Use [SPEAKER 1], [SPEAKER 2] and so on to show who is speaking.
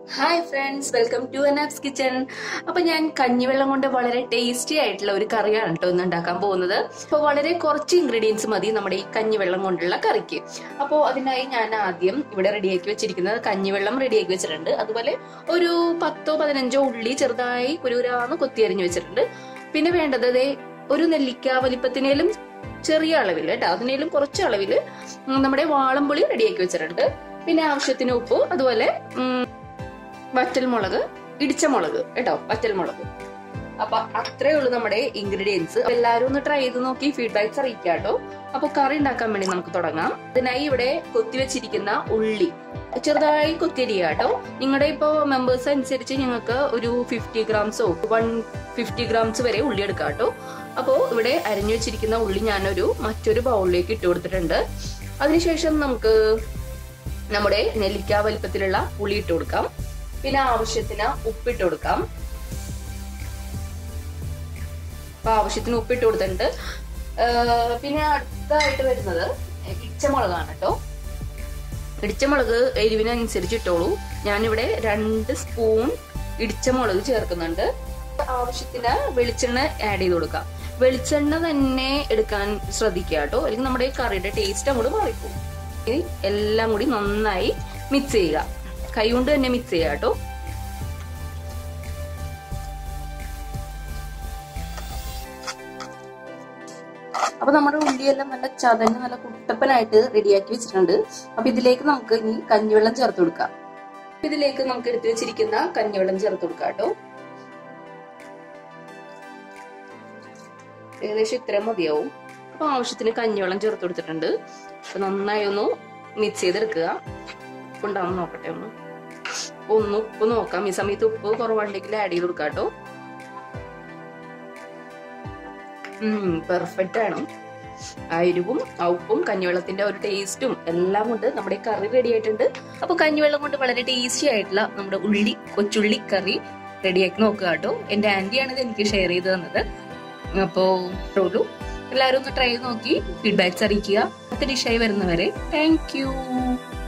[SPEAKER 1] hi friends welcome to അനാപ്സ് kitchen അപ്പൊ ഞാൻ കഞ്ഞിവെള്ളം കൊണ്ട് വളരെ ടേസ്റ്റി ആയിട്ടുള്ള ഒരു കറിയാണ് കേട്ടോ ഇന്ന് ഉണ്ടാക്കാൻ പോകുന്നത് അപ്പോൾ വളരെ കുറച്ച് ഇൻഗ്രീഡിയൻസ് മതി നമ്മുടെ ഈ കഞ്ഞിവെള്ളം കൊണ്ടുള്ള കറിക്ക് അപ്പോൾ അതിനായി ഞാൻ ആദ്യം ഇവിടെ റെഡിയാക്കി വെച്ചിരിക്കുന്നത് കഞ്ഞിവെള്ളം റെഡിയാക്കി വെച്ചിട്ടുണ്ട് അതുപോലെ ഒരു പത്തോ പതിനഞ്ചോ ഉള്ളി ചെറുതായി കുരുരാന്ന് കൊത്തിയരിഞ്ഞു വെച്ചിട്ടുണ്ട് പിന്നെ വേണ്ടത് ദേ ഒരു നെല്ലിക്ക വലിപ്പത്തിനേലും ചെറിയ അളവിൽ കേട്ടോ അതിനേലും കുറച്ച് അളവിൽ നമ്മുടെ വാളംപുളി റെഡിയാക്കി വെച്ചിട്ടുണ്ട് പിന്നെ ആവശ്യത്തിന് ഉപ്പ് അതുപോലെ ഉം, വറ്റൽമുളക് ഇടിച്ച മുളക് കേട്ടോ വറ്റൽമുളക് അപ്പൊ അത്രേ ഉള്ളൂ നമ്മുടെ ഇൻഗ്രീഡിയൻസ് എല്ലാവരും ഒന്ന് ട്രൈ ചെയ്ത് നോക്കി ഫീഡ്ബാക്സ് അറിയിക്കാം കേട്ടോ അപ്പൊ കറി ഉണ്ടാക്കാൻ വേണ്ടി നമുക്ക് തുടങ്ങാം അതിനായി ഇവിടെ കൊത്തിവെച്ചിരിക്കുന്ന ഉള്ളി ചെറുതായി കൊത്തിയരിക കേട്ടോ നിങ്ങളുടെ ഇപ്പോ മെമ്പേഴ്സ് അനുസരിച്ച് ഞങ്ങൾക്ക് ഒരു ഫിഫ്റ്റി ഗ്രാംസോ വൺ ഫിഫ്റ്റി ഗ്രാംസ് വരെ ഉള്ളി എടുക്കാം കേട്ടോ അപ്പോ ഇവിടെ അരിഞ്ഞു വെച്ചിരിക്കുന്ന ഉള്ളി ഞാനൊരു മറ്റൊരു ബൗളിലേക്ക് ഇട്ട് കൊടുത്തിട്ടുണ്ട് അതിനുശേഷം നമുക്ക് നമ്മുടെ നെല്ലിക്ക വലിപ്പത്തിലുള്ള പുളി ഇട്ട് കൊടുക്കാം പിന്നെ ആവശ്യത്തിന് ഉപ്പിട്ട് കൊടുക്കാം അപ്പൊ ആവശ്യത്തിന് ഉപ്പിട്ട് കൊടുത്തിട്ടുണ്ട് ആഹ് പിന്നെ അടുത്തായിട്ട് വരുന്നത് ഇടിച്ചമുളകാണ് കേട്ടോ ഇടിച്ചമുളക് എരിവിനനുസരിച്ച് ഇട്ടോളൂ ഞാനിവിടെ രണ്ട് സ്പൂൺ ഇടിച്ചമുളക് ചേർക്കുന്നുണ്ട് ആവശ്യത്തിന് വെളിച്ചെണ്ണ ആഡ് ചെയ്ത് കൊടുക്കാം വെളിച്ചെണ്ണ തന്നെ എടുക്കാൻ ശ്രദ്ധിക്കുക കേട്ടോ അല്ലെങ്കിൽ നമ്മുടെ ഈ കറിയുടെ ടേസ്റ്റ് അങ്ങോട്ട് മാറിപ്പോകും ഇനി എല്ലാം കൂടി നന്നായി മിക്സ് ചെയ്യുക കൈ കൊണ്ട് തന്നെ മിക്സ് ചെയ്യുക കേട്ടോ അപ്പൊ നമ്മുടെ ഉള്ളിയെല്ലാം നല്ല ചതഞ്ഞ് നല്ല കുട്ടപ്പനായിട്ട് റെഡിയാക്കി വെച്ചിട്ടുണ്ട് അപ്പൊ ഇതിലേക്ക് നമുക്ക് ഇനി കഞ്ഞിവെള്ളം ചേർത്ത് കൊടുക്കാം അപ്പൊ ഇതിലേക്ക് നമുക്ക് എടുത്തു വെച്ചിരിക്കുന്ന കഞ്ഞിവെള്ളം ചേർത്ത് കൊടുക്കാം കേട്ടോ ഏകദേശം ഇത്രയും മതിയാവും അപ്പൊ ആവശ്യത്തിന് കഞ്ഞിവെള്ളം ചേർത്ത് കൊടുത്തിട്ടുണ്ട് അപ്പൊ നന്നായി ഒന്ന് മിക്സ് ചെയ്തെടുക്കുക ഉണ്ടാവും നോക്കട്ടെ ഒന്ന് അപ്പൊ ഒന്ന് ഉപ്പ് നോക്കാം ഈ സമയത്ത് ഉപ്പ് കുറവുണ്ടെങ്കിൽ ആഡ് ചെയ്ത് കൊടുക്കാം കേട്ടോ പെർഫെക്റ്റ് ആണ് ആ എരിവും ആ ഉപ്പും കഞ്ഞിവെള്ളത്തിന്റെ ഒരു ടേസ്റ്റും എല്ലാം കൊണ്ട് നമ്മുടെ കറി റെഡി ആയിട്ടുണ്ട് അപ്പൊ കഞ്ഞിവെള്ളം കൊണ്ട് വളരെ ടേസ്റ്റി ആയിട്ടുള്ള നമ്മുടെ ഉള്ളി കൊച്ചുള്ളി കറി റെഡിയാക്കി നോക്കുക കേട്ടോ എന്റെ ആന്റിയാണ് ഇത് എനിക്ക് ഷെയർ ചെയ്ത് തന്നത് അപ്പോ ഉള്ളൂ എല്ലാവരും ഒന്ന് ട്രൈ ചെയ്ത് നോക്കി ഫീഡ്ബാക്സ് അറിയിക്കുക അടുത്ത ഡിഷായി വരുന്നവരെ താങ്ക് യു